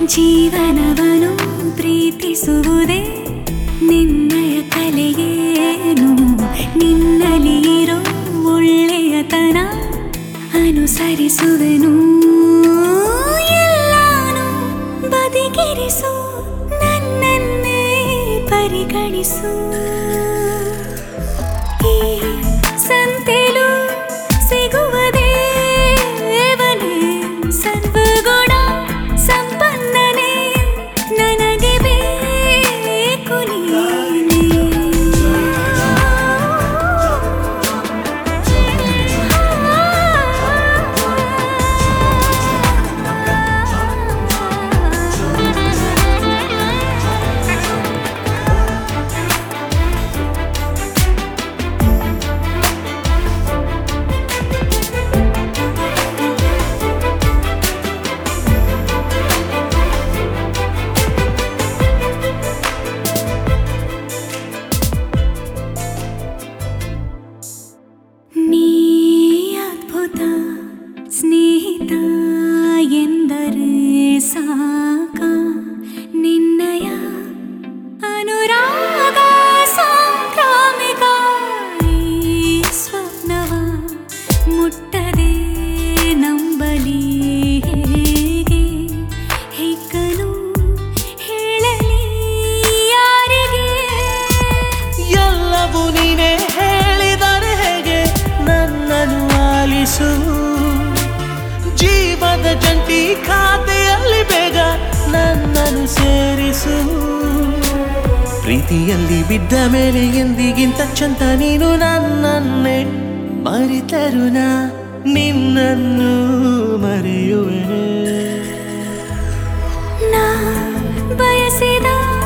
ಜೀವನವನು ಪ್ರೀತಿಸುವುದೇ ನಿನ್ನಯ ಕಲೆಯೇನು ನಿನ್ನಲ್ಲಿ ಇರೋ ಒಳ್ಳೆಯತನ ಅನುಸರಿಸುವೆನು ಎಲ್ಲಾನು ಬದಿಗಿರಿಸು ನನ್ನನ್ನೇ ಪರಿಗಣಿಸು ಈ ಸಂತೆಲು ಸಿಗುವ ದೇವನೇ ಸರ್ವಗುಣ ಸಂಪನ್ನನೇ ನನಗೆ ಬೇಕು ನೀನೇ ನೀ ಅದ್ಭುತ ಸ್ನೇಹಿತ ಎಂದರೆ ಸಾಕ ನಿನ್ನಯ ಅನುರಾಗ ಸಾಂಕ್ರಾಮಿಕ ಈ ಸ್ವಪ್ನವ ಮುಟ್ಟದೆ ನಂಬಲಿ ಹೇಗೆ ಹಿಕ್ಕಲು ಹೇಳಲಿ ಯಾರಿಗೆ ಎಲ್ಲವೂ ನೀನೇ ಹೇಳಿದರೆ ಹೇಗೆ ನನ್ನನ್ನು ಆಲಿಸು ಜೀವದ ಜಂಟಿ ಖಾತೆಯಲ್ಲಿ ಬೇಗ ನನ್ನನ್ನು ಸೇರಿಸು ಪ್ರೀತಿಯಲ್ಲಿ ಬಿದ್ದ ಮೇಲೆ ಎಂದಿಗಿಂತ ಚಂದ ನೀನು ನನ್ನನ್ನೇ ಮರಿತರು ನಾ ನಿನ್ನನ್ನು ಮರೆಯುವೆ ನಾ ಬಯಸಿದ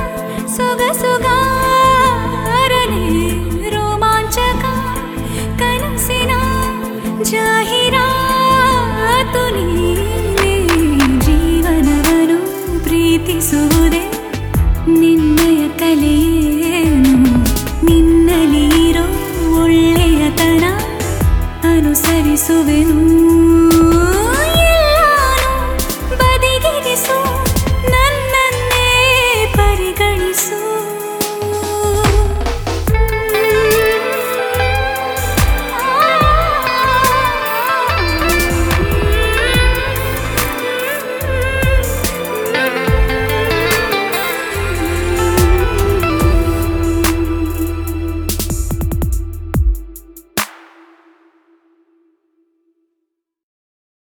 ಸೊಗಸುಗಾರನೆ ರೋಮಾಂಚಕ ಕನಸಿನ ಜಾಹೀರಾತು ನೀನೇ ಜೀವನವನ್ನು ಪ್ರೀತಿಸುವುದೇ ನಿನ್ನಯ ಕಲೆಯೇನು ನಿನ್ನಲಿ ಇರೋ ಒಳ್ಳೆಯತನ ಅನುಸರಿಸುವೆನು